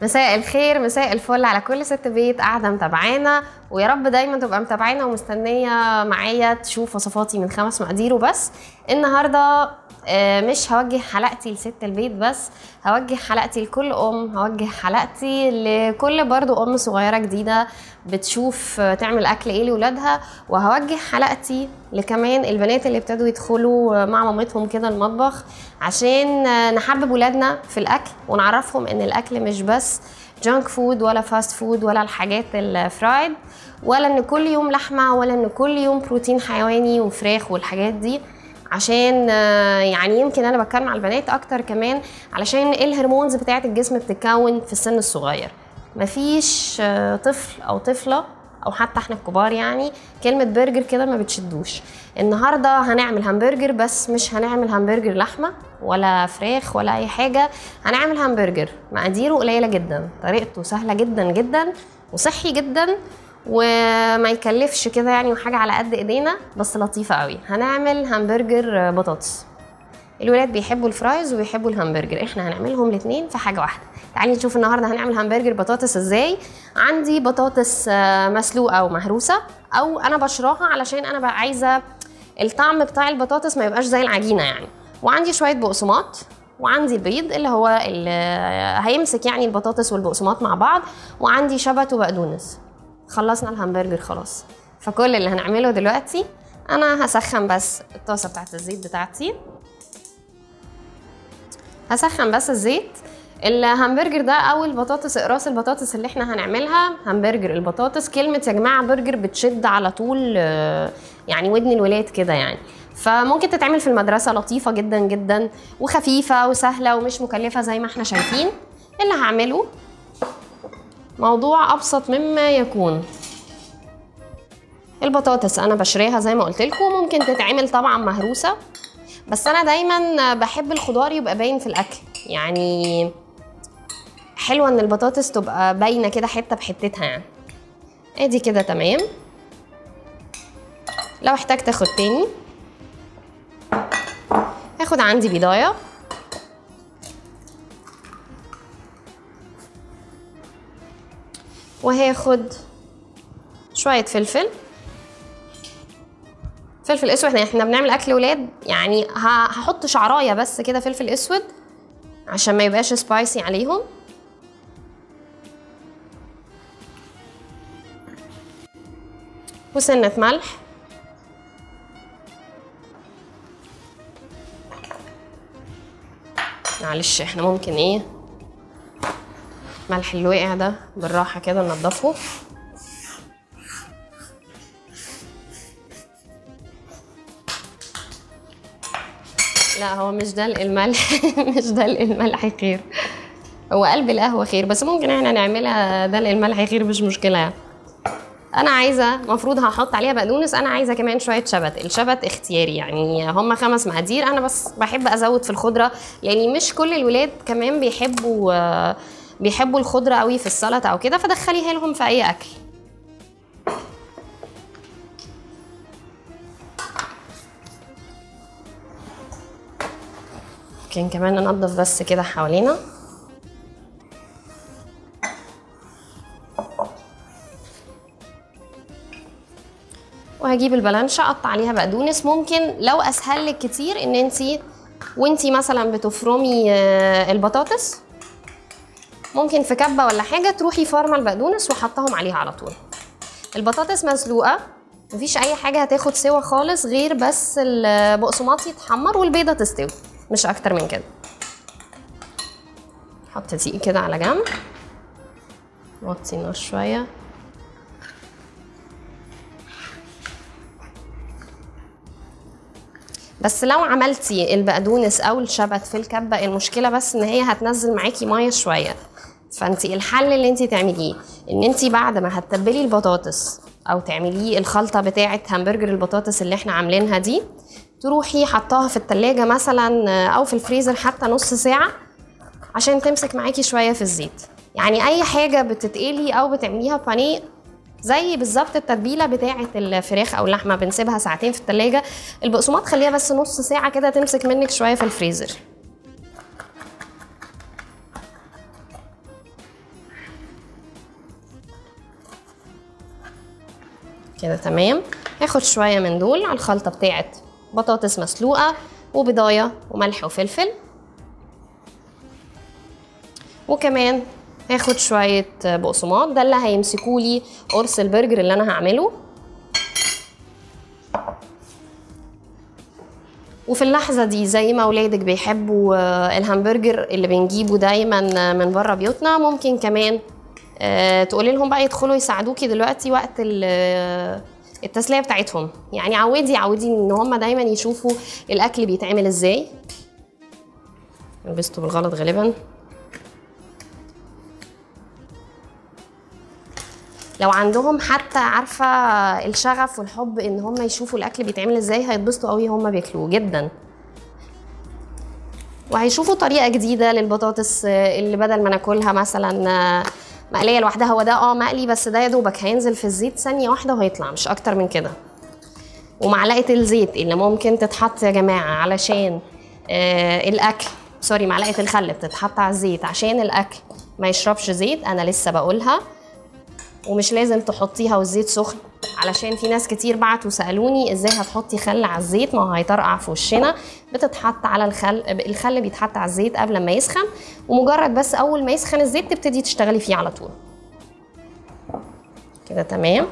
مساء الخير مساء الفل على كل ست بيت قاعده متابعانا ويا رب دايما تبقى متابعانا ومستنيه معايا تشوف وصفاتي من خمس مقادير وبس النهارده آه، مش هوجه حلقتي لست البيت بس هوجه حلقتي لكل ام هوجه حلقتي لكل برضو ام صغيره جديده بتشوف آه، تعمل اكل ايه لاولادها وهوجه حلقتي لكمان البنات اللي ابتدوا يدخلوا مع مامتهم كده المطبخ عشان آه، نحبب ولادنا في الاكل ونعرفهم ان الاكل مش بس جانك فود ولا فاست فود ولا الحاجات الفرايد ولا ان كل يوم لحمه ولا ان كل يوم بروتين حيواني وفراخ والحاجات دي عشان آه، يعني يمكن انا بتكلم على البنات اكتر كمان علشان الهرمونز بتاعه الجسم بتتكون في السن الصغير مفيش آه، طفل او طفله او حتى احنا الكبار يعني كلمه برجر كده ما بتشدوش النهارده هنعمل همبرجر بس مش هنعمل همبرجر لحمه ولا فراخ ولا اي حاجه هنعمل همبرجر مقاديره قليله جدا طريقته سهله جدا جدا وصحي جدا وما يكلفش كده يعني وحاجه على قد ايدينا بس لطيفه قوي هنعمل همبرجر بطاطس الولاد بيحبوا الفرايز وبيحبوا الهمبرجر احنا هنعملهم الاثنين في حاجه واحده تعالي نشوف النهارده هنعمل همبرجر بطاطس ازاي عندي بطاطس آه، مسلوقه ومهروسه او انا بشراها علشان انا بقى عايزه الطعم بتاع البطاطس ما يبقاش زي العجينه يعني وعندي شويه بقسماط وعندي البيض اللي هو اللي هيمسك يعني البطاطس والبقسماط مع بعض وعندي شبت وبقدونس خلصنا الهمبرجر خلاص فكل اللي هنعمله دلوقتي انا هسخن بس الطاسه بتاعت الزيت بتاعتي هسخن بس الزيت الهمبرجر ده او البطاطس اقراص البطاطس اللي احنا هنعملها همبرجر البطاطس كلمه يا جماعه برجر بتشد على طول آه، يعني ودن الولاد كده يعني فممكن تتعمل في المدرسه لطيفه جدا جدا وخفيفه وسهله ومش مكلفه زي ما احنا شايفين اللي هعمله موضوع ابسط مما يكون البطاطس انا بشريها زي ما قلت لكم ممكن تتعمل طبعا مهروسه بس انا دايما بحب الخضار يبقى باين في الاكل يعني حلوه ان البطاطس تبقى باينه كده حته بحتتها يعني ادي كده تمام لو احتجت اخد تاني هاخد عندي بيضايه وهاخد شويه فلفل فلفل اسود احنا بنعمل اكل ولاد يعني ه- هحط شعرايه بس كده فلفل اسود عشان ما يبقاش سبايسي عليهم وسنة ملح معلش احنا ممكن ايه ملح اللي وقع ده بالراحة كده ننضفه لا هو مش دلق الملح مش دلق الملح خير هو قلب القهوة خير بس ممكن احنا نعملها دلق الملح خير مش مشكلة يعني انا عايزه المفروض هحط عليها بقدونس انا عايزه كمان شويه شبت الشبت اختياري يعني هم خمس مقادير انا بس بحب ازود في الخضره يعني مش كل الولاد كمان بيحبوا آه، بيحبوا الخضره قوي في السلطه او كده فدخليها لهم في اي اكل ممكن كمان ننضف بس كده حوالينا وهجيب البلانشة اقطع عليها بقدونس ممكن لو اسهل لك كتير ان انت وانتي مثلا بتفرمي آه، البطاطس ممكن في كبه ولا حاجه تروحي فارمه البقدونس وحطهم عليها على طول البطاطس مسلوقه مفيش اي حاجه هتاخد سوا خالص غير بس البقسماط يتحمر والبيضه تستوي مش اكتر من كده حط دقيق كده على جنب وطي النار شويه بس لو عملتي البقدونس او الشبت في الكبه المشكله بس ان هي هتنزل معاكي ميه شويه فانت الحل اللي انت تعمليه ان انت بعد ما هتتبلي البطاطس او تعمليه الخلطه بتاعه همبرجر البطاطس اللي احنا عاملينها دي تروحي حطاها في التلاجة مثلا او في الفريزر حتى نص ساعه عشان تمسك معاكي شويه في الزيت يعني اي حاجه بتتقلي او بتعمليها بانيه زي بالظبط التتبيله بتاعه الفراخ او اللحمه بنسيبها ساعتين في التلاجة البقسماط خليها بس نص ساعه كده تمسك منك شويه في الفريزر كده تمام هاخد شويه من دول على الخلطه بتاعت بطاطس مسلوقه وبضايه وملح وفلفل وكمان هاخد شويه بقسماط ده اللي هيمسكولي قرص البرجر اللي انا هعمله وفي اللحظة دي زي ما ولادك بيحبوا آه، الهمبرجر اللي بنجيبه دايما من بره بيوتنا ممكن كمان آه، تقولي لهم بقى يدخلوا يساعدوكي دلوقتي وقت ال- آه، التسلية بتاعتهم يعني عودي عودي ان هم دايما يشوفوا الاكل بيتعمل ازاي لبسته بالغلط غالبا لو عندهم حتى عارفه الشغف والحب ان هم يشوفوا الاكل بيتعمل ازاي هيتبسطوا قوي هم بياكلوه جدا وهيشوفوا طريقه جديده للبطاطس آه، اللي بدل ما ناكلها مثلا آه، مقليه لوحدها هو ده اه مقلي بس ده يا دوبك هينزل في الزيت ثانيه واحده وهيطلع مش اكتر من كده ومعلقه الزيت اللي ممكن تتحط يا جماعه علشان آه الاكل سوري معلقه الخل بتتحط على الزيت عشان الاكل ما يشربش زيت انا لسه بقولها ومش لازم تحطيها والزيت سخن علشان في ناس كتير بعتوا سالوني ازاي هتحطي خل على الزيت ما هو هيطرقع في وشنا بتتحط على الخل الخل بيتحط على الزيت قبل ما يسخن ومجرد بس اول ما يسخن الزيت تبتدي تشتغلي فيه على طول كده تمام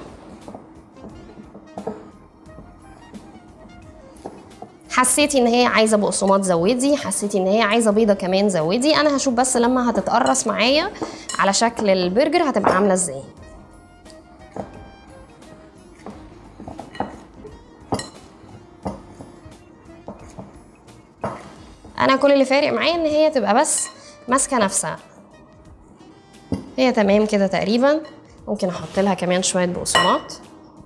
حسيتي ان هي عايزه بقسماط زودي حسيتي ان هي عايزه بيضه كمان زودي انا هشوف بس لما هتتقرص معايا على شكل البرجر هتبقى عامله ازاي انا كل اللي فارق معايا ان هي تبقى بس ماسكه نفسها هي تمام كده تقريبا ممكن احط لها كمان شويه بقسماط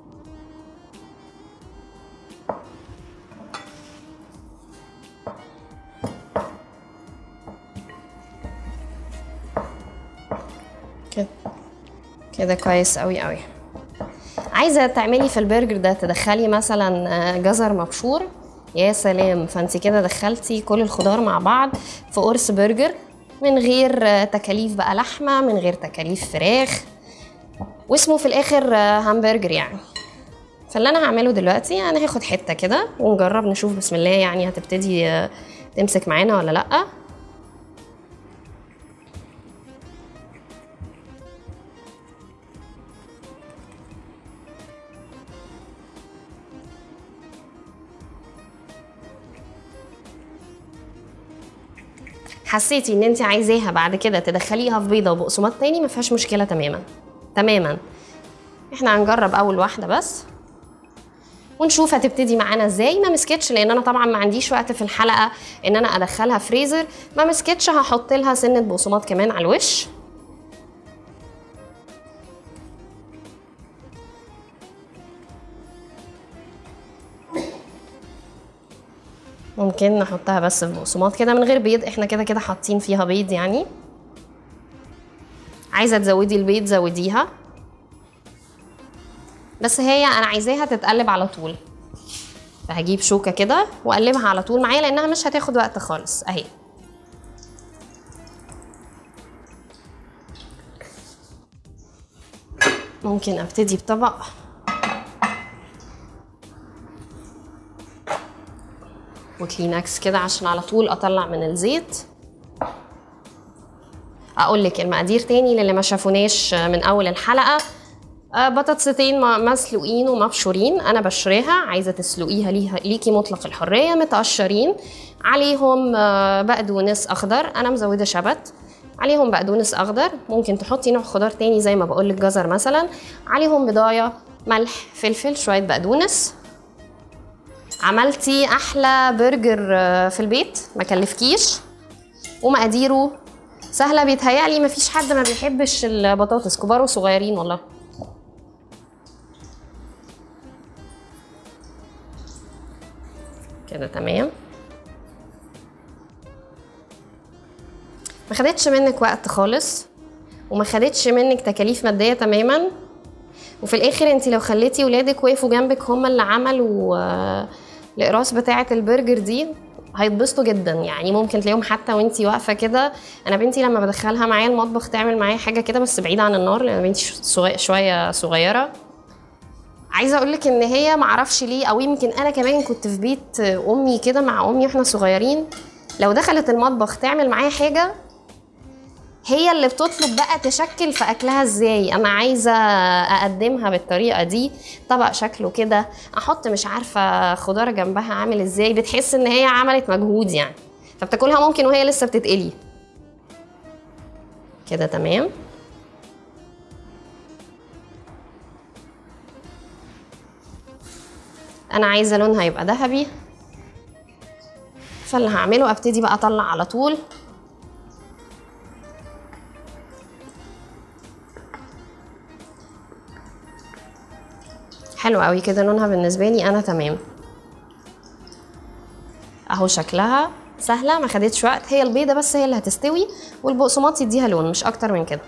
كده كده كويس قوي قوي عايزه تعملي في البرجر ده تدخلي مثلا آه، جزر مبشور يا سلام فانت كده دخلتي كل الخضار مع بعض في قرص برجر من غير آه، تكاليف بقى لحمه من غير تكاليف فراخ واسمه في الاخر آه، همبرجر يعني فاللي انا هعمله دلوقتي انا هاخد حته كده ونجرب نشوف بسم الله يعني هتبتدي آه، تمسك معانا ولا لا حسيتي ان انت عايزاها بعد كده تدخليها في بيضه وبقسماط تاني ما فيهاش مشكله تماما تماما احنا هنجرب اول واحده بس ونشوف هتبتدي معانا ازاي ما مسكتش لان انا طبعا ما عنديش وقت في الحلقه ان انا ادخلها فريزر ما مسكتش هحط لها سنه بقسماط كمان على الوش ممكن نحطها بس في بقسماط كده من غير بيض احنا كده كده حاطين فيها بيض يعني عايزه تزودي البيض زوديها بس هي انا عايزاها تتقلب على طول فهجيب شوكه كده واقلبها على طول معايا لانها مش هتاخد وقت خالص اهي ممكن ابتدي بطبق وكلينكس كده عشان على طول اطلع من الزيت اقول لك المقادير تاني للي ما شافوناش من اول الحلقه آه، بطاطستين م- مسلوقين ومبشورين انا بشريها عايزه تسلقيها ليها ليكي مطلق الحريه متقشرين عليهم آه، بقدونس اخضر انا مزوده شبت عليهم بقدونس اخضر ممكن تحطي نوع خضار تاني زي ما بقول لك جزر مثلا عليهم بضايه ملح فلفل شويه بقدونس عملتي احلى برجر آه، في البيت ما كلفكيش ومقاديره سهله بيتهيألي مفيش حد ما بيحبش البطاطس كبار وصغيرين والله كده تمام ما خدتش منك وقت خالص وما خدتش منك تكاليف ماديه تماما وفي الاخر انت لو خليتي ولادك وقفوا جنبك هم اللي عملوا آه، الاقراص بتاعه البرجر دي هيتبسطوا جدا يعني ممكن تلاقيهم حتى وانتي واقفه كده انا بنتي لما بدخلها معايا المطبخ تعمل معايا حاجه كده بس بعيده عن النار لان بنتي صغي- شويه صغيره عايزه اقول لك ان هي معرفش ليه او يمكن انا كمان كنت في بيت امي كده مع امي واحنا صغيرين لو دخلت المطبخ تعمل معايا حاجه هي اللي بتطلب بقى تشكل في اكلها ازاي انا عايزه اقدمها بالطريقه دي طبق شكله كده احط مش عارفه خضار جنبها عامل ازاي بتحس ان هي عملت مجهود يعني فبتاكلها ممكن وهي لسه بتتقلي كده تمام انا عايزه لونها يبقى ذهبي فاللي هعمله ابتدي بقى اطلع على طول حلو قوي كده لونها بالنسبه لي انا تمام اهو شكلها سهله ما خدتش وقت هي البيضه بس هي اللي هتستوي والبقسماط يديها لون مش اكتر من كده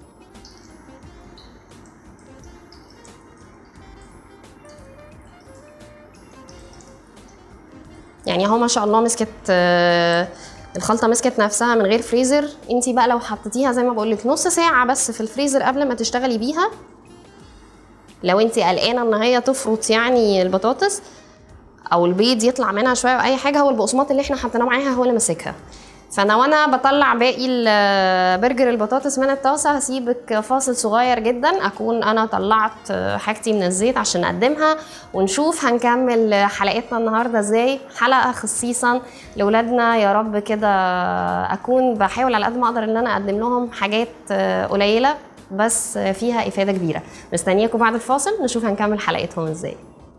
يعني اهو ما شاء الله مسكت آه، الخلطه مسكت نفسها من غير فريزر انتي بقى لو حطيتيها زي ما بقول لك نص ساعه بس في الفريزر قبل ما تشتغلي بيها لو انت قلقانه ان هي تفرط يعني البطاطس او البيض يطلع منها شويه او اي حاجه هو البقسماط اللي احنا حطيناه معاها هو اللي ماسكها فانا وانا بطلع باقي ال- برجر البطاطس من الطاسه هسيبك فاصل صغير جدا اكون انا طلعت حاجتي من الزيت عشان اقدمها ونشوف هنكمل حلقتنا النهارده ازاي حلقه خصيصا لاولادنا يا رب كده اكون بحاول على قد ما اقدر ان انا اقدم لهم حاجات قليله بس فيها افاده كبيره مستنياكم بعد الفاصل نشوف هنكمل حلقتهم ازاي